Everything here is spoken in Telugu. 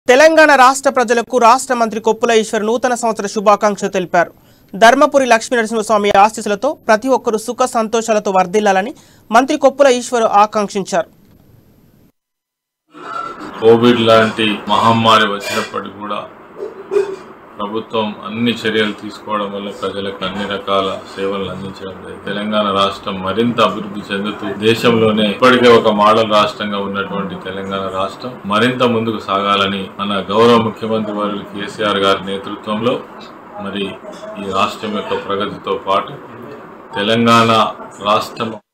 తెలంగాణ రాష్ట్ర ప్రజలకు రాష్ట్ర మంత్రి కొప్పుల ఈశ్వర్ నూతన సంవత్సర శుభాకాంక్షలు తెలిపారు ధర్మపురి లక్ష్మీ నరసింహస్వామి ఆశీస్సులతో ప్రతి ఒక్కరూ సుఖ సంతోషాలతో వర్ధిల్లాలని మంత్రి కొప్పుల ఈశ్వర్ ఆకాంక్షించారు కోవిడ్ లాంటి మహమ్మారి వచ్చినప్పటికీ కూడా ప్రభుత్వం అన్ని చర్యలు తీసుకోవడం వల్ల ప్రజలకు అన్ని రకాల సేవలు అందించడం జరిగింది తెలంగాణ రాష్ట్రం మరింత అభివృద్ధి చెందుతూ దేశంలోనే ఇప్పటికే ఒక మోడల్ రాష్ట్రంగా ఉన్నటువంటి తెలంగాణ రాష్ట్రం మరింత ముందుకు సాగాలని మన గౌరవ ముఖ్యమంత్రి వారు కేసీఆర్ గారి నేతృత్వంలో మరి ఈ రాష్ట్రం యొక్క ప్రగతితో పాటు తెలంగాణ రాష్ట్రం